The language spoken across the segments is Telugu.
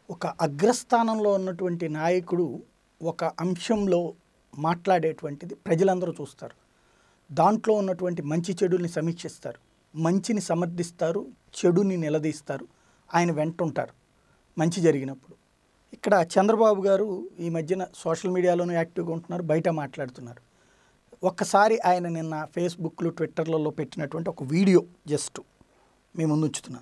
ఒక అగ్రస్థానంలో ఉన్నటువంటి నాయకుడు ఒక అంశంలో మాట్లాడేటువంటిది ప్రజలందరూ చూస్తారు దాంట్లో ఉన్నటువంటి మంచి చెడుల్ని సమీక్షిస్తారు మంచిని సమర్థిస్తారు చెడుని నిలదీస్తారు ఆయన వెంటుంటారు మంచి జరిగినప్పుడు ఇక్కడ చంద్రబాబు గారు ఈ మధ్యన సోషల్ మీడియాలోనూ యాక్టివ్గా ఉంటున్నారు బయట మాట్లాడుతున్నారు ఒక్కసారి ఆయన నిన్న ఫేస్బుక్లు ట్విట్టర్లలో పెట్టినటువంటి ఒక వీడియో జస్ట్ మీ ముందు ఉంచుతున్నాను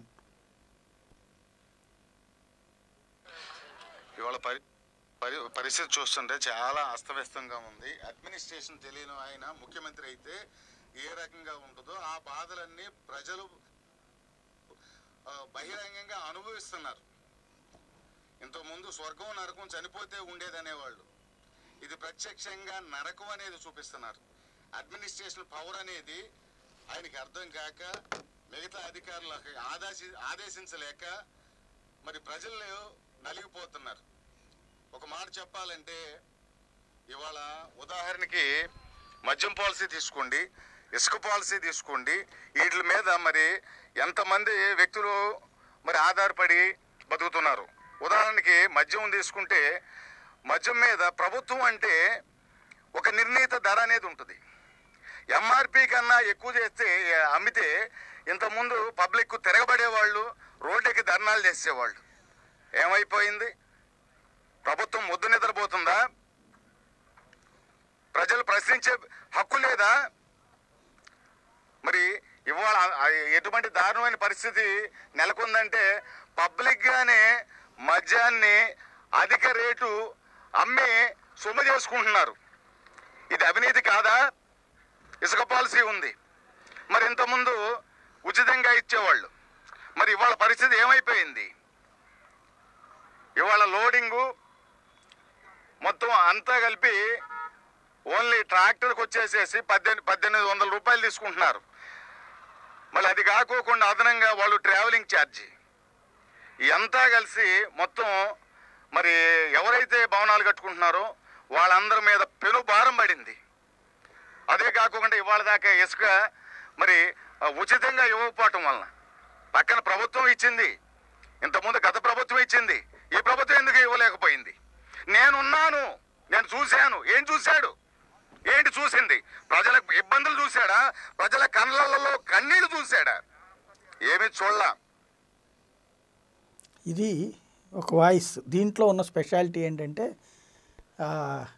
ఇవాళ పరి పరి పరిస్థితి చూస్తుంటే చాలా అస్తవ్యస్తంగా ఉంది అడ్మినిస్ట్రేషన్ తెలియని ఆయన ముఖ్యమంత్రి అయితే ఏ రకంగా ఉంటుందో ఆ బాధలన్నీ ప్రజలు ఆ, బహిరంగంగా అనుభవిస్తున్నారు ఇంతకుముందు స్వర్గం నరకం చనిపోతే ఉండేదనేవాళ్ళు ఇది ప్రత్యక్షంగా నరకం అనేది చూపిస్తున్నారు అడ్మినిస్ట్రేషన్ పవర్ అనేది ఆయనకి అర్థం కాక మిగతా అధికారులకు ఆదేశి ఆదేశించలేక మరి ప్రజలు నలిగిపోతున్నారు ఒక మాట చెప్పాలంటే ఇవాళ ఉదాహరణకి మద్యం పాలసీ తీసుకోండి ఇసుక పాలసీ తీసుకోండి వీటి మీద మరి ఎంతమంది వ్యక్తులు మరి ఆధారపడి బతుకుతున్నారు ఉదాహరణకి మద్యం తీసుకుంటే మద్యం మీద ప్రభుత్వం అంటే ఒక నిర్ణీత ధర అనేది ఉంటుంది ఎంఆర్పి కన్నా ఎక్కువ చేస్తే అమ్మితే ఇంతకుముందు పబ్లిక్ తిరగబడేవాళ్ళు రోడ్డుకి ధర్నాలు చేసేవాళ్ళు ఏమైపోయింది ప్రభుత్వం ముద్దు నిద్రపోతుందా ప్రజలు ప్రశ్నించే హక్కు లేదా మరి ఇవాళ ఆ- ఎటువంటి దారుణమైన పరిస్థితి నెలకొందంటే పబ్లిక్గానే మద్యాన్ని అధిక రేటు అమ్మి సొమ్ము చేసుకుంటున్నారు ఇది అవినీతి కాదా ఇసుక పాలసీ ఉంది మరి ఇంతకుముందు ఉచితంగా ఇచ్చేవాళ్ళు మరి ఇవాళ పరిస్థితి ఏమైపోయింది ఇవాళ లోడింగు మొత్తం అంతా కలిపి ఓన్లీ ట్రాక్టర్కి వచ్చేసేసి పద్దెనిమిది పద్దెనిమిది వందల రూపాయలు తీసుకుంటున్నారు మళ్ళీ అది కాకోకుండా అదనంగా వాళ్ళు ట్రావెలింగ్ ఛార్జీ ఇదంతా కలిసి మొత్తం మరి ఎవరైతే భవనాలు కట్టుకుంటున్నారో వాళ్ళందరి మీద పెను భారం పడింది అదే కాకుండా ఇవాళ దాకా ఇసుక మరి ఆ, ఉచితంగా ఇవ్వకపోవటం వలన పక్కన ప్రభుత్వం ఇచ్చింది ఇంతకుముందు గత ప్రభుత్వం ఇచ్చింది ఈ ప్రభుత్వం ఎందుకు ఇవ్వలేకపోయింది నేనున్నాను నేను చూశాను ఏం చూశాడు ఏంటి చూసింది ప్రజలకు ఇబ్బందులు చూశాడా ప్రజల కళ్ళల్లో కన్నీళ్లు చూశాడా ఏమి చూడలా ఇది ఒక వాయిస్ దీంట్లో ఉన్న స్పెషాలిటీ ఏంటంటే ఆ,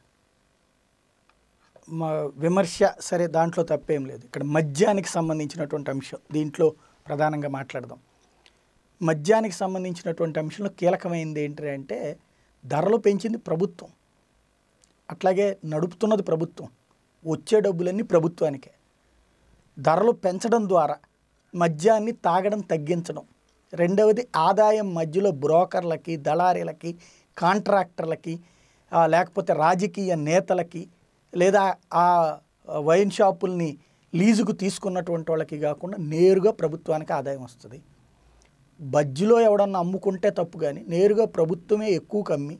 మా విమర్శ సరే దాంట్లో తప్పేం లేదు ఇక్కడ మద్యానికి సంబంధించినటువంటి అంశం దీంట్లో ప్రధానంగా మాట్లాడదాం మద్యానికి సంబంధించినటువంటి అంశంలో కీలకమైనది ఏంటి అంటే ధరలు పెంచింది ప్రభుత్వం అట్లాగే నడుపుతున్నది ప్రభుత్వం వచ్చే డబ్బులన్నీ ప్రభుత్వానికే ధరలు పెంచడం ద్వారా మద్యాన్ని తాగడం తగ్గించడం రెండవది ఆదాయం మధ్యలో బ్రోకర్లకి దళారీలకి కాంట్రాక్టర్లకి ఆ, లేకపోతే రాజకీయ నేతలకి లేదా ఆ వైన్ షాపుల్ని లీజుకు తీసుకున్నటువంటి వాళ్ళకి కాకుండా నేరుగా ప్రభుత్వానికి ఆదాయం వస్తుంది బజ్జిలో ఎవడన్నా అమ్ముకుంటే తప్పు కానీ నేరుగా ప్రభుత్వమే ఎక్కువ కమ్మి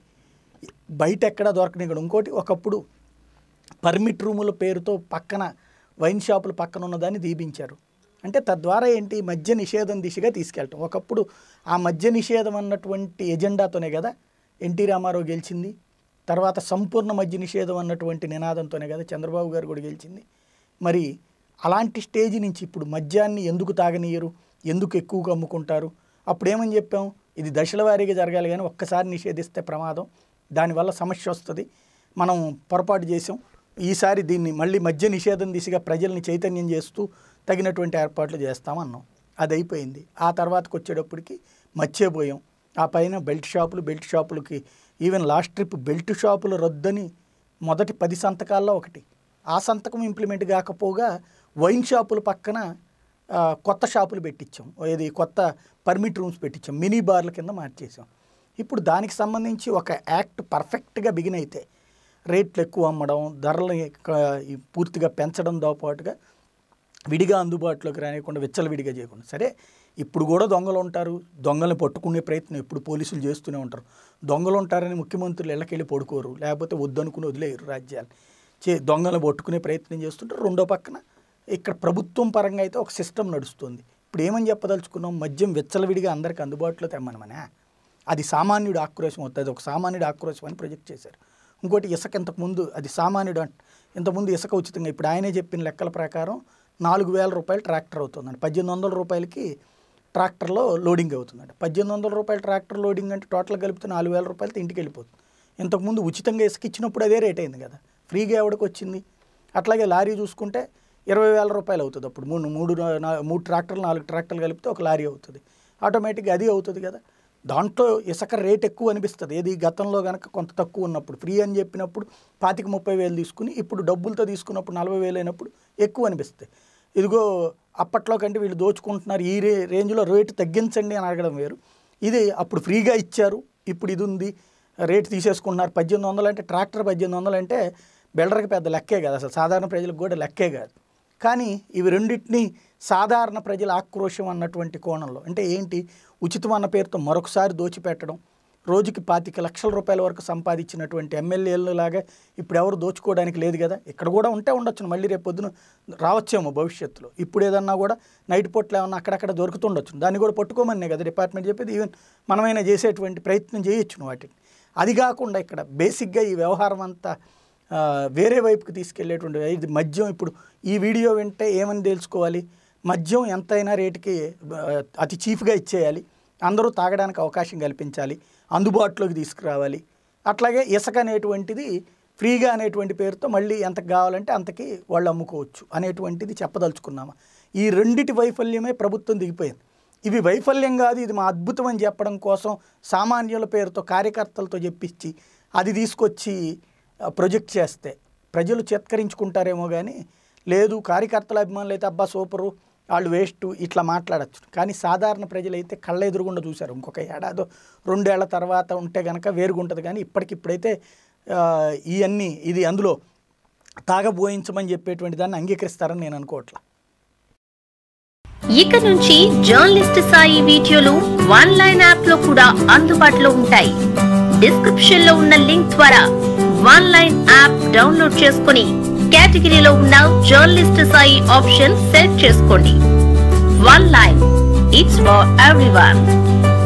బయట ఎక్కడా దొరకని ఇక్కడ ఇంకోటి ఒకప్పుడు పర్మిట్ రూముల పేరుతో పక్కన వైన్ షాపుల పక్కన ఉన్నదాన్ని దీపించారు అంటే తద్వారా ఏంటి మద్య నిషేధం దిశగా తీసుకెళ్ళటం ఒకప్పుడు ఆ మద్య నిషేధం అన్నటువంటి ఎజెండాతోనే కదా ఎన్టీ రామారావు గెలిచింది తర్వాత సంపూర్ణ మద్య నిషేధం అన్నటువంటి నినాదంతోనే కదా చంద్రబాబు గారు కూడా గెలిచింది మరి అలాంటి స్టేజ్ నుంచి ఇప్పుడు మద్యాన్ని ఎందుకు తాగనీయరు ఎందుకు ఎక్కువగా అమ్ముకుంటారు అప్పుడు ఏమని చెప్పాం ఇది దశల వారీగా జరగాలి కానీ ఒక్కసారి నిషేధిస్తే ప్రమాదం దానివల్ల సమస్య వస్తుంది మనం పొరపాటు చేసాం ఈసారి దీన్ని మళ్ళీ మద్య నిషేధం దిశగా ప్రజల్ని చైతన్యం చేస్తూ తగినటువంటి ఏర్పాట్లు చేస్తామన్నాం అది అయిపోయింది ఆ తర్వాతకి వచ్చేటప్పటికి మర్చిపోయాం ఆ పైన బెల్ట్ షాపులు బెల్ట్ షాపులకి ఈవెన్ లాస్ట్ ట్రిప్ బెల్ట్ షాపులు రద్దని మొదటి పది సంతకాల్లో ఒకటి ఆ సంతకం ఇంప్లిమెంట్ కాకపోగా వైన్ షాపుల పక్కన ఆ, కొత్త షాపులు పెట్టించాం ఇది కొత్త పర్మిట్ రూమ్స్ పెట్టించాం మినీ బార్ల కింద మార్చేసాం ఇప్పుడు దానికి సంబంధించి ఒక యాక్ట్ పర్ఫెక్ట్గా బిగిన్ అయితే రేట్లు ఎక్కువ అమ్మడం ధరలు పూర్తిగా పెంచడంతో పాటుగా విడిగా అందుబాటులోకి రానియకుండా విచ్చలవిడిగా చేయకుండా సరే ఇప్పుడు కూడా దొంగలు ఉంటారు దొంగల్ని పట్టుకునే ప్రయత్నం ఎప్పుడు పోలీసులు చేస్తూనే ఉంటారు దొంగలు ఉంటారని ముఖ్యమంత్రులు ఇళ్ళకెళ్ళి పడుకోరు లేకపోతే వద్దనుకుని వదిలేయరు రాజ్యాలు చే దొంగలను పట్టుకునే ప్రయత్నం చేస్తుంటారు రెండో పక్కన ఇక్కడ ప్రభుత్వం పరంగా అయితే ఒక సిస్టమ్ నడుస్తుంది ఇప్పుడు ఏమని చెప్పదలుచుకున్నాం మద్యం విచ్చలవిడిగా అందరికి అందుబాటులో తెమ్మనమనా అది సామాన్యుడు ఆక్రోశం అవుతుంది అది ఒక సామాన్యుడు ఆక్రోశం అని ప్రొజెక్ట్ చేశారు ఇంకోటి ఇసుక ఇంతకుముందు అది సామాన్యుడు అంట ఇంతకుముందు ఇసుక ఉచితంగా ఇప్పుడు ఆయనే చెప్పిన లెక్కల ప్రకారం నాలుగు వేల రూపాయలు ట్రాక్టర్ అవుతుందండి పద్దెనిమిది వందల రూపాయలకి ట్రాక్టర్లో లోడింగ్ అవుతుందండి పద్దెనిమిది వందల రూపాయల ట్రాక్టర్ లోడింగ్ అంటే టోటల్ కలిపితే నాలుగు వేల రూపాయలతో ఇంటికి వెళ్ళిపోతుంది ఇంతకుముందు ఉచితంగా ఇసుక ఇచ్చినప్పుడు అదే రేట్ అయింది కదా ఫ్రీగా ఎవడికి వచ్చింది అట్లాగే లారీ చూసుకుంటే ఇరవై వేల రూపాయలు అవుతుంది అప్పుడు మూడు మూడు నా- మూడు ట్రాక్టర్లు నాలుగు ట్రాక్టర్లు కలిపితే ఒక లారీ అవుతుంది ఆటోమేటిక్గా అది అవుతుంది కదా దాంట్లో ఇసుక రేట్ ఎక్కువ అనిపిస్తుంది ఏది గతంలో కనుక కొంత తక్కువ ఉన్నప్పుడు ఫ్రీ అని చెప్పినప్పుడు పాతిక ముప్పై వేలు తీసుకుని ఇప్పుడు డబ్బులతో తీసుకున్నప్పుడు నలభై వేలు అయినప్పుడు ఎక్కువ అనిపిస్తుంది ఇదిగో అప్పట్లో కంటే వీళ్ళు దోచుకుంటున్నారు ఈ రే రేంజ్లో రేటు తగ్గించండి అని అడగడం వేరు ఇది అప్పుడు ఫ్రీగా ఇచ్చారు ఇప్పుడు ఇది ఉంది రేటు తీసేసుకుంటున్నారు పద్దెనిమిది వందలు అంటే ట్రాక్టర్ పద్దెనిమిది వందలు అంటే బిల్డర్కి పెద్ద లెక్కే కాదు అసలు సాధారణ ప్రజలకు కూడా లెక్కే కాదు కానీ ఇవి రెండింటినీ సాధారణ ప్రజల ఆక్రోశం అన్నటువంటి కోణంలో అంటే ఏంటి ఉచితం అన్న పేరుతో మరొకసారి దోచిపెట్టడం రోజుకి పాతిక లక్షల రూపాయల వరకు సంపాదించినటువంటి ఎమ్మెల్యేలు లాగా ఇప్పుడు ఎవరు దోచుకోవడానికి లేదు కదా ఇక్కడ కూడా ఉంటే ఉండొచ్చు మళ్ళీ రేపు పొద్దున రావచ్చేమో భవిష్యత్తులో ఇప్పుడు ఏదన్నా కూడా నైట్ పూట్లు ఏమన్నా అక్కడక్కడ దొరుకుతుండొచ్చు దాన్ని కూడా పట్టుకోమనే కదా డిపార్ట్మెంట్ చెప్పేది ఈవెన్ మనమైనా చేసేటువంటి ప్రయత్నం చేయొచ్చు వాటిని అది కాకుండా ఇక్కడ బేసిక్గా ఈ వ్యవహారం అంతా ఆ, వేరే వైపుకి తీసుకెళ్లేటువంటి ఇది మద్యం ఇప్పుడు ఈ వీడియో వింటే ఏమని తెలుసుకోవాలి మద్యం ఎంతైనా రేటుకి ఆ, అతి చీఫ్గా ఇచ్చేయాలి అందరూ తాగడానికి అవకాశం కల్పించాలి అందుబాటులోకి తీసుకురావాలి అట్లాగే ఇసుక అనేటువంటిది ఫ్రీగా అనేటువంటి పేరుతో మళ్ళీ ఎంతకు కావాలంటే అంతకి వాళ్ళు అమ్ముకోవచ్చు అనేటువంటిది చెప్పదలుచుకున్నాము ఈ రెండిటి వైఫల్యమే ప్రభుత్వం దిగిపోయింది ఇవి వైఫల్యం కాదు ఇది మా అద్భుతం అని చెప్పడం కోసం సామాన్యుల పేరుతో కార్యకర్తలతో చెప్పించి అది తీసుకొచ్చి ఆ, ప్రొజెక్ట్ చేస్తే ప్రజలు చిత్కరించుకుంటారేమో కానీ లేదు కార్యకర్తల అభిమానులు అయితే అబ్బా సూపరు వాళ్ళు వేస్ట్ ఇట్లా మాట్లాడచ్చు కానీ సాధారణ ప్రజలైతే కళ్ళ ఎదురుగుండా చూశారు ఇంకొక ఏడాదో రెండేళ్ల తర్వాత ఉంటే కనుక వేరుగుంటుంది కానీ ఇప్పటికిప్పుడైతే ఆ, ఇవన్నీ ఇది అందులో తాగబోయించమని చెప్పేటువంటి దాన్ని అంగీకరిస్తారని నేను అనుకోవట్లా ఇక నుంచి జర్నలిస్ట్ సాయి వీడియోలు వన్ లైన్ యాప్ లో కూడా అందుబాటులో ఉంటాయి డిస్క్రిప్షన్ లో ఉన్న లింక్ ద్వారా వన్ లైన్ యాప్ డౌన్లోడ్ చేసుకుని కేటగిరీలో ఉన్న జర్నలిస్ట్ సాయి ఆప్షన్ సెలెక్ట్ చేసుకోండి one line it's for everyone